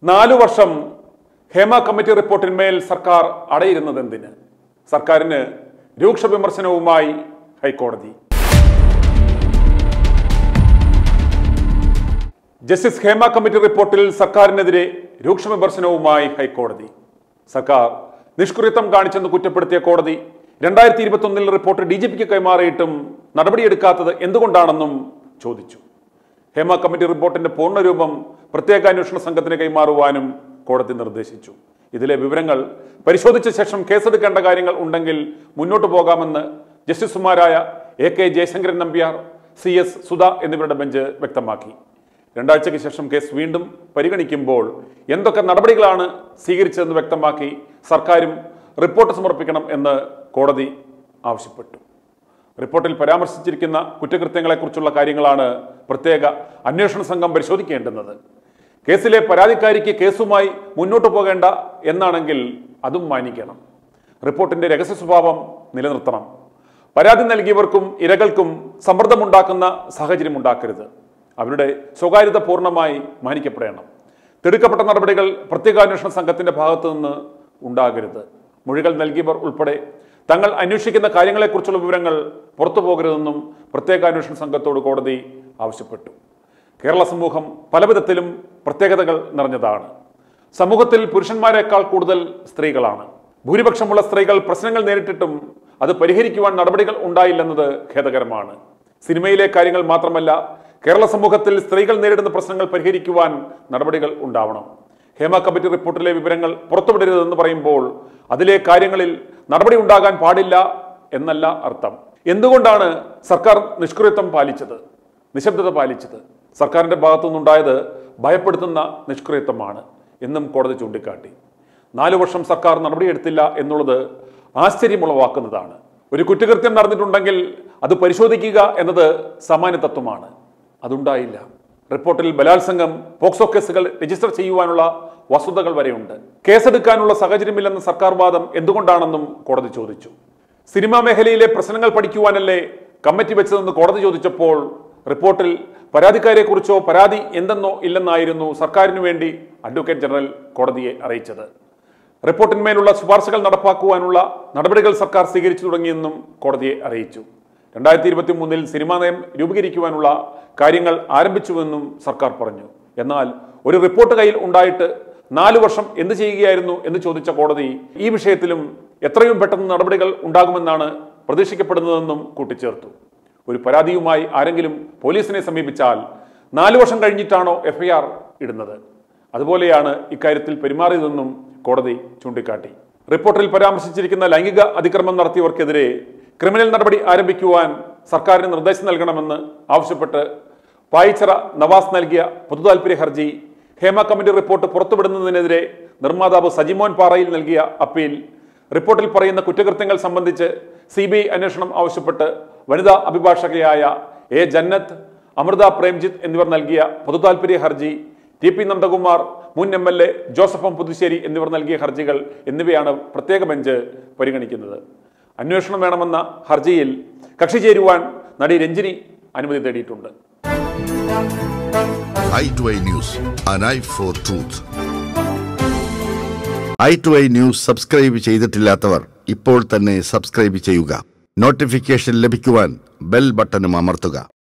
നാലു വർഷം ഹേമ കമ്മിറ്റി റിപ്പോർട്ടിന്മേൽ സർക്കാർ അടയിരുന്നത് എന്തിന് സർക്കാരിന് രൂക്ഷ വിമർശനവുമായി ഹൈക്കോടതി ജസ്റ്റിസ് ഹേമ കമ്മിറ്റി റിപ്പോർട്ടിൽ സർക്കാരിനെതിരെ രൂക്ഷ വിമർശനവുമായി ഹൈക്കോടതി സർക്കാർ നിഷ്കൃത്യം കാണിച്ചെന്ന് കുറ്റപ്പെടുത്തിയ കോടതി രണ്ടായിരത്തി ഇരുപത്തി ഒന്നിൽ റിപ്പോർട്ട് ഡി ജി പിക്ക് കൈമാറിയിട്ടും നടപടിയെടുക്കാത്തത് എന്തുകൊണ്ടാണെന്നും ചോദിച്ചു ഹേമ കമ്മിറ്റി റിപ്പോർട്ടിന്റെ പൂർണ്ണരൂപം പ്രത്യേക അന്വേഷണ സംഘത്തിന് കൈമാറുവാനും കോടതി നിർദ്ദേശിച്ചു ഇതിലെ വിവരങ്ങൾ പരിശോധിച്ച ശേഷം കേസെടുക്കേണ്ട കാര്യങ്ങൾ ഉണ്ടെങ്കിൽ മുന്നോട്ട് പോകാമെന്ന് ജസ്റ്റിസുമാരായ A K Jayasankaran Nambiar C S Sudha എന്നിവരുടെ ബെഞ്ച് വ്യക്തമാക്കി രണ്ടാഴ്ചയ്ക്ക് ശേഷം കേസ് വീണ്ടും പരിഗണിക്കുമ്പോൾ എന്തൊക്കെ നടപടികളാണ് സ്വീകരിച്ചതെന്ന് വ്യക്തമാക്കി സർക്കാരും റിപ്പോർട്ട് സമർപ്പിക്കണം എന്ന് കോടതി ആവശ്യപ്പെട്ടു റിപ്പോർട്ടിൽ പരാമർശിച്ചിരിക്കുന്ന കുറ്റകൃത്യങ്ങളെക്കുറിച്ചുള്ള കാര്യങ്ങളാണ് പ്രത്യേക അന്വേഷണ സംഘം പരിശോധിക്കേണ്ടുന്നത് കേസിലെ പരാതിക്കാരിക്ക് കേസുമായി മുന്നോട്ട് പോകേണ്ട എന്നാണെങ്കിൽ അതും മാനിക്കണം റിപ്പോർട്ടിന്റെ രഹസ്യ സ്വഭാവം നിലനിർത്തണം പരാതി നൽകിയവർക്കും ഇരകൾക്കും സമ്മർദ്ദമുണ്ടാക്കുന്ന സാഹചര്യം ഉണ്ടാക്കരുത് അവരുടെ സ്വകാര്യത പൂർണ്ണമായി മാനിക്കപ്പെടണം തിടുക്കപ്പെട്ട നടപടികൾ പ്രത്യേകാന്വേഷണ സംഘത്തിന്റെ ഭാഗത്തു നിന്ന് ഉണ്ടാകരുത് മൊഴികൾ നൽകിയവർ ഉൾപ്പെടെ തങ്ങൾ അന്വേഷിക്കുന്ന കാര്യങ്ങളെക്കുറിച്ചുള്ള വിവരങ്ങൾ പുറത്തു പോകരുതെന്നും പ്രത്യേകാന്വേഷണ സംഘത്തോട് കോടതി ആവശ്യപ്പെട്ടു കേരള സമൂഹം പലവിധത്തിലും പ്രത്യേകതകൾ നിറഞ്ഞതാണ് സമൂഹത്തിൽ പുരുഷന്മാരെക്കാൾ കൂടുതൽ സ്ത്രീകളാണ് ഭൂരിപക്ഷമുള്ള സ്ത്രീകൾ പ്രശ്നങ്ങൾ നേരിട്ടിട്ടും അത് പരിഹരിക്കുവാൻ നടപടികൾ ഉണ്ടായില്ലെന്നത് ഖേദകരമാണ് സിനിമയിലെ കാര്യങ്ങൾ മാത്രമല്ല കേരള സമൂഹത്തിൽ സ്ത്രീകൾ നേരിടുന്ന പ്രശ്നങ്ങൾ പരിഹരിക്കുവാൻ നടപടികൾ ഉണ്ടാവണം ഹേമ കമ്മിറ്റി റിപ്പോർട്ടിലെ വിവരങ്ങൾ പുറത്തുവിടരുതെന്ന് പറയുമ്പോൾ അതിലെ കാര്യങ്ങളിൽ നടപടി ഉണ്ടാകാൻ പാടില്ല എന്നല്ല അർത്ഥം എന്തുകൊണ്ടാണ് സർക്കാർ നിഷ്ക്രിയത്വം പാലിച്ചത് നിശബ്ദത പാലിച്ചത് സർക്കാരിന്റെ ഭാഗത്തുനിന്നുണ്ടായത് ഭയപ്പെടുത്തുന്ന നിഷ്ക്രിയത്വമാണ് എന്നും കോടതി ചൂണ്ടിക്കാട്ടി നാലു വർഷം സർക്കാർ നടപടിയെടുത്തില്ല എന്നുള്ളത് ആശ്ചര്യമുളവാക്കുന്നതാണ് ഒരു കുറ്റകൃത്യം നടന്നിട്ടുണ്ടെങ്കിൽ അത് പരിശോധിക്കുക എന്നത് സാമാന്യ തത്വമാണ് അതുണ്ടായില്ല റിപ്പോർട്ടിൽ ബലാത്സംഗം പോക്സോ കേസുകൾ രജിസ്റ്റർ ചെയ്യുവാനുള്ള വസ്തുതകൾ വരെയുണ്ട് കേസെടുക്കാനുള്ള സാഹചര്യമില്ലെന്ന സർക്കാർ വാദം എന്തുകൊണ്ടാണെന്നും കോടതി ചോദിച്ചു സിനിമാ മേഖലയിലെ പ്രശ്നങ്ങൾ പഠിക്കുവാനല്ലേ കമ്മിറ്റി വെച്ചതെന്ന് കോടതി ചോദിച്ചപ്പോൾ റിപ്പോർട്ടിൽ പരാതിക്കാരെക്കുറിച്ചോ പരാതി എന്തെന്നോ ഇല്ലെന്നായിരുന്നു സർക്കാരിനു വേണ്ടി അഡ്വക്കേറ്റ് ജനറൽ കോടതിയെ അറിയിച്ചത് റിപ്പോർട്ടിന്മേലുള്ള ശുപാർശകൾ നടപ്പാക്കുവാനുള്ള നടപടികൾ സർക്കാർ സ്വീകരിച്ചു തുടങ്ങിയെന്നും കോടതിയെ അറിയിച്ചു രണ്ടായിരത്തി ഇരുപത്തി മൂന്നിൽ സിനിമാ നയം രൂപീകരിക്കുവാനുള്ള കാര്യങ്ങൾ ആരംഭിച്ചുവെന്നും സർക്കാർ പറഞ്ഞു എന്നാൽ ഒരു റിപ്പോർട്ട് കയ്യിൽ ഉണ്ടായിട്ട് നാലു വർഷം എന്ത് ചെയ്യുകയായിരുന്നു എന്ന് ചോദിച്ച കോടതി ഈ വിഷയത്തിലും എത്രയും പെട്ടെന്ന് നടപടികൾ ഉണ്ടാകുമെന്നാണ് പ്രതീക്ഷിക്കപ്പെടുന്നതെന്നും കൂട്ടിച്ചേർത്തു ഒരു പരാതിയുമായി ആരെങ്കിലും പോലീസിനെ സമീപിച്ചാൽ നാലു വർഷം കഴിഞ്ഞിട്ടാണോ എഫ്ഐആർ ഇടുന്നത് അതുപോലെയാണ് ഇക്കാര്യത്തിൽ പെരുമാറിയതെന്നും കോടതി ചൂണ്ടിക്കാട്ടി റിപ്പോർട്ടിൽ പരാമർശിച്ചിരിക്കുന്ന ലൈംഗിക അതിക്രമം നടത്തിയവർക്കെതിരെ ക്രിമിനൽ നടപടി ആരംഭിക്കുവാൻ സർക്കാരിന് നിർദ്ദേശം നൽകണമെന്ന് ആവശ്യപ്പെട്ട് പായിച്ചിറ നവാസ് നൽകിയ പൊതുതാൽപര്യ ഹർജി ഹേമ കമ്മിറ്റി റിപ്പോർട്ട് പുറത്തുവിടുന്നതിനെതിരെ നിർമ്മാതാവ് സജിമോൻ പാറയിൽ നൽകിയ അപ്പീൽ റിപ്പോർട്ടിൽ പറയുന്ന കുറ്റകൃത്യങ്ങൾ സംബന്ധിച്ച് സി ബി ഐ അന്വേഷണം ആവശ്യപ്പെട്ട് വനിതാ അഭിഭാഷകയായ എ ജന്നത്ത് അമൃത പ്രേംജിത്ത് എന്നിവർ നൽകിയ പൊതുതാൽപര്യ ഹർജി ടി പി നന്ദകുമാർ മുൻ M L A Joseph M Puthussery എന്നിവർ നൽകിയ ഹർജികൾ എന്നിവയാണ് പ്രത്യേക ബെഞ്ച് പരിഗണിക്കുന്നത് അന്വേഷണം വേണമെന്ന ഹർജിയിൽ കക്ഷി ചേരുവാൻ നടി രഞ്ജിനി അനുമതി തേടിയിട്ടുണ്ട് eye to eye news an eye for truth eye to eye news subscribe ചെയ്തിട്ടില്ലാത്തവർ ഇപ്പോൾ തന്നെ സബ്സ്ക്രൈബ് ചെയ്യുക നോട്ടിഫിക്കേഷൻ ലഭിക്കുവാൻ ബെൽ ബട്ടണും അമർത്തുക